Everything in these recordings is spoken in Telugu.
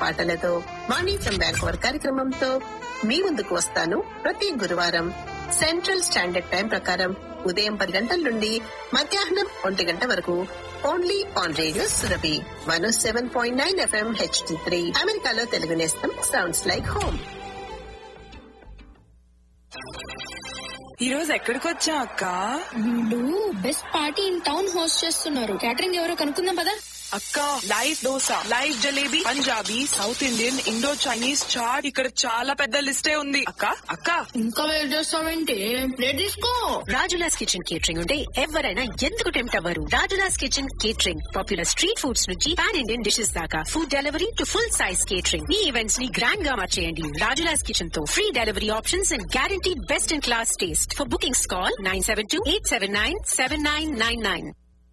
పాటలతో వాణి ఫ్రమ్ బ్యాంకోవర్ కార్యక్రమంతో మీ ముందుకు వస్తాను ప్రతి గురువారం సెంట్రల్ స్టాండర్డ్ టైం ప్రకారం ఉదయం పది గంటల నుండి మధ్యాహ్నం ఒంటి గంట వరకు only on radio Surabhi one seven point nine F M H D three అమెరికాలో తెలుగు నేస్తం సౌండ్స్ లైక్ హోమ్ ఈ రోజు ఎక్కడికి వచ్చా అక్క వీళ్ళు best party in town host చేస్తున్నారు క్యాటరింగ్ ఎవరో కనుక్కుందాం పదా అక్క live dosa live jalebi Punjabi south Indian Indo Chinese chaat ఇక్కడ చాలా పెద్ద లిస్టే ఉంది అక్క అక్క ఇంకా వెయిట్ చేస్తావేంటి ప్లేట్ తీసుకో రాజులాస్ కిచెన్ కేటరింగ్ ఉంటే ఎవరైనా ఎందుకు టెంప్ట్ అవ్వరు Rajula's kitchen catering popular street foods నుంచి పాన్ ఇండియన్ డిషెస్ దాకా food delivery to full size catering మీ ఈవెంట్స్ ని గ్రాండ్ గా మార్చేయండి రాజులాస్ కిచెన్ తో free delivery options and guarantee best in class taste for bookings call nine seven two eight seven nine seven nine nine nine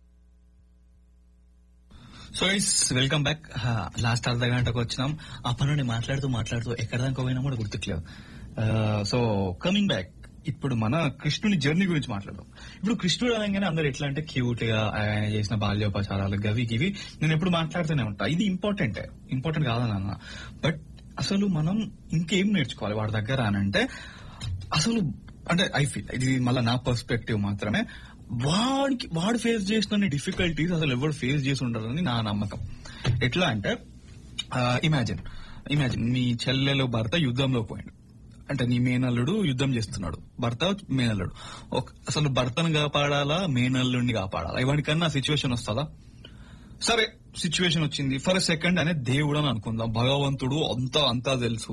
so it's welcome back last అర్ధ గంటకు వచ్చినాం అప్పటి నుండి మాట్లాడుతూ మాట్లాడుతూ ఎక్కడ దాకా పోయినా కూడా గుర్తుట్లేదు సో కమింగ్ బ్యాక్ ఇప్పుడు మన కృష్ణుని జర్నీ గురించి మాట్లాడదాం ఇప్పుడు కృష్ణుడు అనగానే అందరు ఎట్లా అంటే క్యూట్ గా ఆయన చేసిన బాల్యోపచారాలు గవి గివి నేను ఎప్పుడు మాట్లాడుతూనే ఉంటా ఇది ఇంపార్టెంట్ ఇంపార్టెంట్ కాదని అన్న బట్ అసలు మనం ఇంకేం నేర్చుకోవాలి వాడి దగ్గర అని అంటే అసలు అంటే ఐ ఫీల్ ఇది మళ్ళీ నా పర్స్పెక్టివ్ మాత్రమే వాడికి వాడు ఫేస్ చేసిన డిఫికల్టీస్ అసలు ఎవరు ఫేస్ చేసి ఉండరని నా నమ్మకం ఎట్లా అంటే ఇమాజిన్ ఇమాజిన్ మీ చెల్లెలు భర్త యుద్ధంలో పోయిండు అంటే నీ మేనల్లుడు యుద్ధం చేస్తున్నాడు భర్త మేనల్లుడు ఒక- అసలు భర్తను కాపాడాలా మేనల్లుడిని కాపాడాలా ఎవరికన్నా సిచ్యువేషన్ వస్తుందా సరే సిచ్యువేషన్ వచ్చింది ఫర్ సెకండ్ అనే దేవుడు అని అనుకుందాం భగవంతుడు అంతా అంతా తెలుసు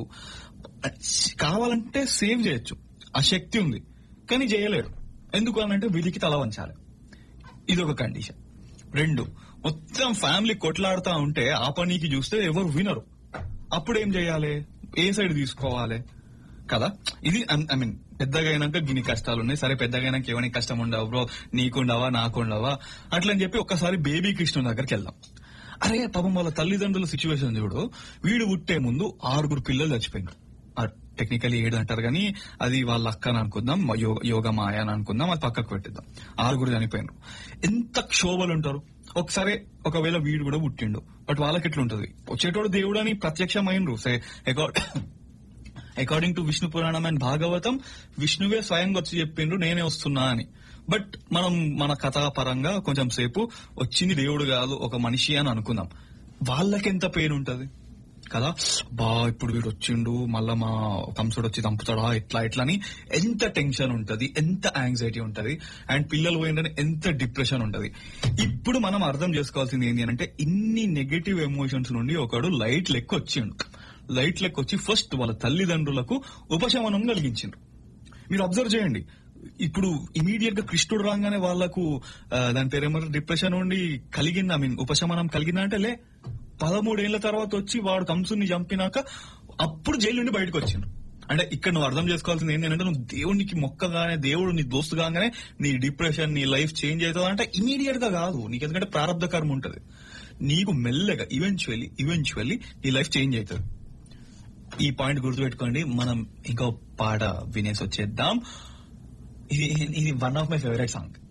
కావాలంటే సేవ్ చేయొచ్చు ఆ శక్తి ఉంది కానీ చేయలేడు ఎందుకు అనంటే వీధికి తల వంచాలి ఇది ఒక కండిషన్ రెండు మొత్తం ఫ్యామిలీ కొట్లాడుతా ఉంటే ఆ పనికి చూస్తే ఎవరు వినరు అప్పుడు ఏం చేయాలి ఏ సైడ్ తీసుకోవాలి కదా ఇది ఐ మీన్ పెద్దగా అయినాక గిన్ని కష్టాలు ఉన్నాయి సరే పెద్దగా అయినాక ఏమైనా కష్టం ఉండవు బ్రో నీకుండవా నాకుండవా అట్లని చెప్పి ఒక్కసారి బేబీ కృష్ణ దగ్గరికి వెళ్దాం అరే పాపం వాళ్ళ తల్లిదండ్రుల సిచ్యువేషన్ చూడు వీడు పుట్టే ముందు ఆరుగురు పిల్లలు చచ్చిపోయినారు టెక్నికలీ ఏడు అంటారు కానీ అది వాళ్ళ అక్క అని అనుకుందాం యో- యోగ మాయ అని అనుకుందాం అది పక్కకు పెట్టిద్దాం ఆరుగురు చనిపోయినారు ఎంత క్షోభలు ఉంటారు ఒకసారి ఒకవేళ వీడు కూడా పుట్టిండు బట్ వాళ్ళకి ఎట్లుంటది వచ్చేటోడు దేవుడు అని ప్రత్యక్షమైనరు say according to Vishnu Puranam and Bhagavatam విష్ణువే స్వయంగా వచ్చి చెప్పిండ్రు నేనే వస్తున్నా అని బట్ మనం మన కథాపరంగా కొంచెం సేపు వచ్చింది దేవుడు కాదు ఒక మనిషి అని అనుకుందాం వాళ్ళకెంత పెయిన్ ఉంటది కదా బా ఇప్పుడు వీడు వచ్చిండు మళ్ళా మా కంసుడు వచ్చి చంపుతాడా ఎట్లా ఎట్లా అని ఎంత టెన్షన్ ఉంటది ఎంత యాంగ్జైటీ ఉంటది అండ్ పిల్లలు పోయిందని ఎంత డిప్రెషన్ ఉంటది ఇప్పుడు మనం అర్థం చేసుకోవాల్సింది ఏంటి అంటే ఇన్ని నెగటివ్ ఎమోషన్స్ నుండి ఒకడు లైట్ లెక్క వచ్చిండు లైట్ లెక్క వచ్చి ఫస్ట్ వాళ్ళ తల్లిదండ్రులకు ఉపశమనం కలిగించిండ్రు మీరు అబ్జర్వ్ చేయండి ఇప్పుడు ఇమీడియట్ గా కృష్ణుడు రాగానే వాళ్లకు ఆ, దాని పేరేమో డిప్రెషన్ నుండి కలిగింది ఐ మీన్ ఉపశమనం కలిగిందా అంటే లే పదమూడేళ్ల తర్వాత వచ్చి వాడు కంసుని చంపినాక అప్పుడు జైలు నుండి బయటకు వచ్చిండు అంటే ఇక్కడ నువ్వు అర్థం చేసుకోవాల్సింది ఏంటంటే నువ్వు దేవునికి మొక్కగానే దేవుడు నీ దోస్తు కాగానే నీ డిప్రెషన్ నీ లైఫ్ చేంజ్ అవుతుంది అంటే ఇమీడియట్ గా కాదు నీకు ఎందుకంటే ప్రారంభ కర్మ ఉంటది నీకు మెల్లగా ఈవెన్చువల్లీ ఈవెన్చువల్లీ నీ లైఫ్ చేంజ్ అవుతుంది ఈ పాయింట్ గుర్తుపెట్టుకోండి మనం ఇంకో పాట వినేసి వచ్చేద్దాం ఇది ఇది one of my favourite song